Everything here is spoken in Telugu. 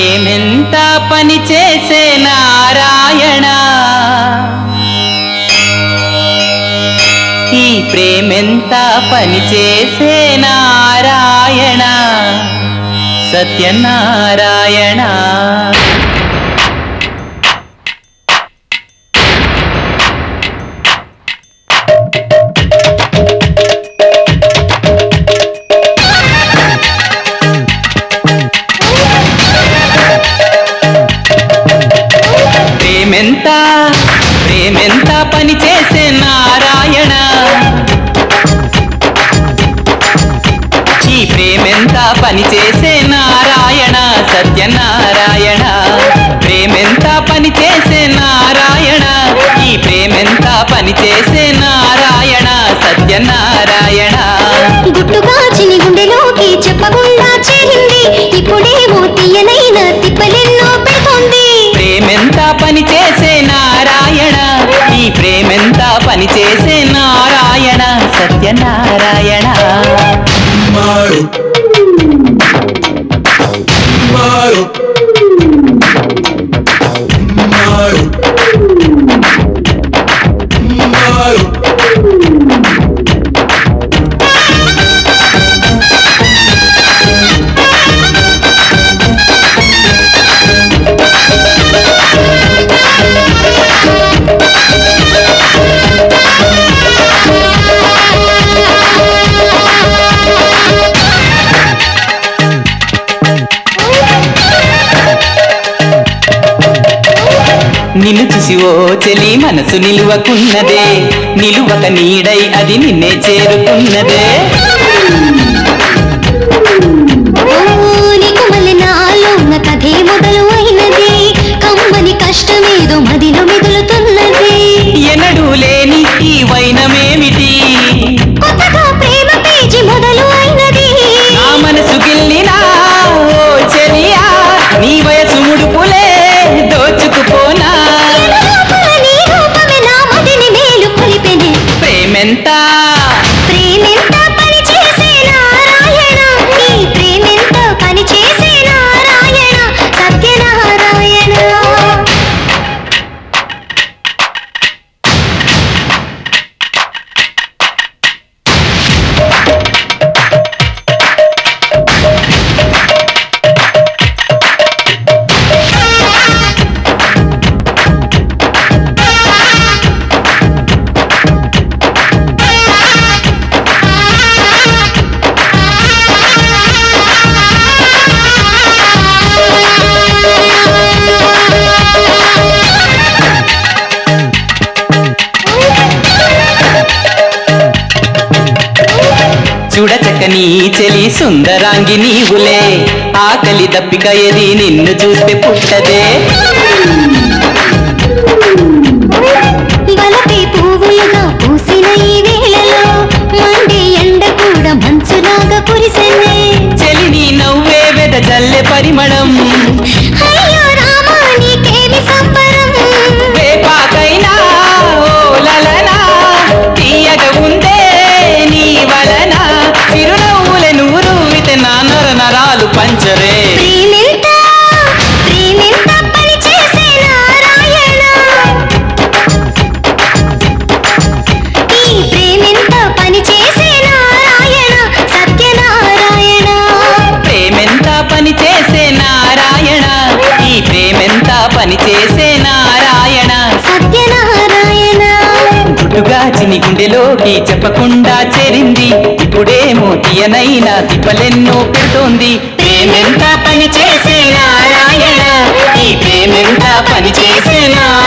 ప్రేమెంత పని చేసే నారాయణ ఈ ప్రేమెంత పని చేసే నారాయణ సత్యనారాయణ ప్రేమెంత ప్రేమెంత పని చేసే నారాయణ ఈ ప్రేమెంత పని చేసే నారాయణ సత్యనారాయణ ప్రేమెంత పని చేసే నారాయణ ఈ ప్రేమెంత పని చేసే నారాయణ సత్యనారాయణ గుట్టుగా చిని గుండెలోకి చెప్పకుండా చేరింది ఇప్పుడేమో తీయనైన తిప్పలెన్నో పెడుతోంది ప్రేమెంత పని చేసే నారాయణ ఈ ప్రేమెంత పని చేసే Narayana Satyanarayana Maru. Maru. Maru. Maru. నిన్ను చూసి ఓ చెలి మనసు నిలువకున్నదే నిలువక నీడై అది నిన్నే చేరుకున్నదే నీకు మళ్ళీ నాలో ఉన్న కథే మొదలు అయినది కమ్మని కష్టమేదో మదిలో మిగులుతున్నది ఎన్నడూ లేని ఈ వైనమేమిటి కొత్తగా ప్రేమ పేజీ మొదలు అయినది నా మనసు గిల్లినా ఓ చెలియా నీ వయసు ముడుపులే దోచుకుపోనా లోపల నీ రూపమే నా మదిని మేలు కొలిపెనే ప్రేమెంత ప్రేమెంత పని చేసే నారాయణ నీ ప్రేమెంత పని చేసే నారాయణ సత్యనారాయణ చూడచక్కని చెలి సుందరాంగి నీవులే ఆకలి దప్పిక ఎది నిన్ను చూస్తే పుట్టదే వలపే పువ్వులుగా పూసిన ఈ వేళలో మండే ఎండ కూడా మంచులాగా కురిసెనే చెలి నీ నవ్వే వెద జల్లె పరిమళం అయ్యో రామా నీకేమి సంబరం వేపాకైనా ఓ లలనా తీయగ ఉందే నీ వలన చిరునవ్వుల నూరు విత నా నర నరాలు పంచరే ప్రేమెంత ప్రేమెంత పని చేసే నారాయణ ఈ ప్రేమెంత పని చేసే నారాయణ సత్యనారాయణ ప్రేమెంత పని చేసే నారాయణ ఈ ప్రేమెంత పని చేసే నారాయణ సత్యనారాయణ గుట్టుగా చిని గుండెలోకి చెప్పకుండా చేరింది ఇప్పుడేమో తీయనైనా తిప్పలెన్నో పెడుతోంది ప్రేమెంత పని చేసే నారాయణ ఈ ప్రేమెంత పని చేసే నారాయణ